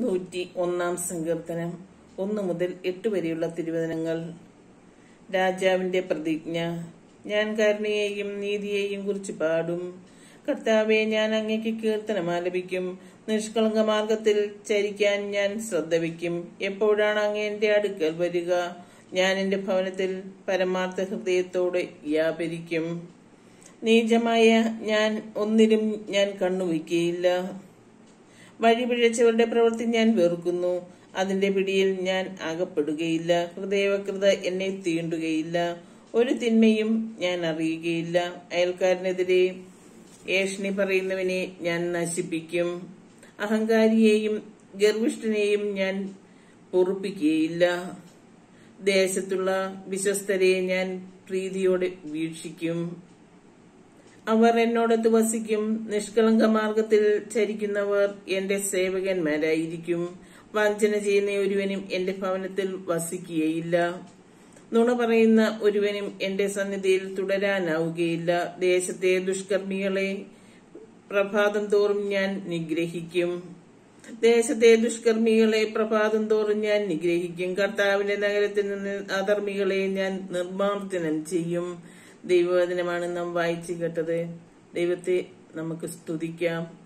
നൂറ്റി ഒന്നാം സങ്കീർത്തനം ഒന്ന് മുതൽ എട്ട് വരെയുള്ള തിരുവചനങ്ങൾ രാജാവിന്റെ പ്രതിജ്ഞ ഞാൻ കരുണയെയും നീതിയെയും കുറിച്ച് പാടും കർത്താവെ ഞാൻ അങ്ങയ്ക്ക് കീർത്തനം ആലപിക്കും നിഷ്കളങ്ക മാർഗത്തിൽ ചരിക്കാൻ ഞാൻ ശ്രദ്ധ വയ്ക്കും എപ്പോഴാണ് അങ്ങ് എന്റെ അടുക്കൽ വരിക ഞാൻ എന്റെ ഭവനത്തിൽ പരമാർത്ഥ ഹൃദയത്തോടെ വ്യാപരിക്കും നീചമായ ഞാൻ ഒന്നിലും ഞാൻ കണ്ണുവയ്ക്കുകയില്ല വഴിപിഴച്ചവരുടെ പ്രവൃത്തി ഞാൻ വെറുക്കുന്നു അതിന്റെ പിടിയിൽ ഞാൻ അകപ്പെടുകയില്ല ഹൃദയവക്രത എന്നെ തീണ്ടുകയില്ല ഒരു തിന്മയും ഞാൻ അറിയുകയില്ല അയൽക്കാരനെതിരെ ഏഷണി പറയുന്നവനെ ഞാൻ നശിപ്പിക്കും അഹങ്കാരിയെയും ഗർവിഷ്ഠനെയും ഞാൻ പൊറുപ്പിക്കുകയില്ല ദേശത്തുള്ള വിശ്വസ്തരെ ഞാൻ പ്രീതിയോടെ വീക്ഷിക്കും അവർ എന്നോടൊത്ത് വസിക്കും നിഷ്കളങ്ക മാർഗത്തിൽ ചരിക്കുന്നവർ എന്റെ സേവകന്മാരായിരിക്കും വഞ്ചന ചെയ്യുന്ന ഒരുവനും എന്റെ ഭവനത്തിൽ വസിക്കുകയില്ല നുണ പറയുന്ന ഒരുവനും എന്റെ സന്നിധിയിൽ തുടരാനാവുകയില്ല ദേശത്തെ ദുഷ്കർമ്മികളെ പ്രഭാതം തോറും ഞാൻ നിഗ്രഹിക്കും ദേശത്തെ ദുഷ്കർമ്മികളെ പ്രഭാതം തോറും ഞാൻ നിഗ്രഹിക്കും കർത്താവിന്റെ നഗരത്തിൽ നിന്ന് അധർമ്മികളെ ഞാൻ നിർമ്മാർജ്ജനം ചെയ്യും ദൈവവചനമാണ് നാം വായിച്ചു കേട്ടത് ദൈവത്തെ നമുക്ക് സ്തുതിക്കാം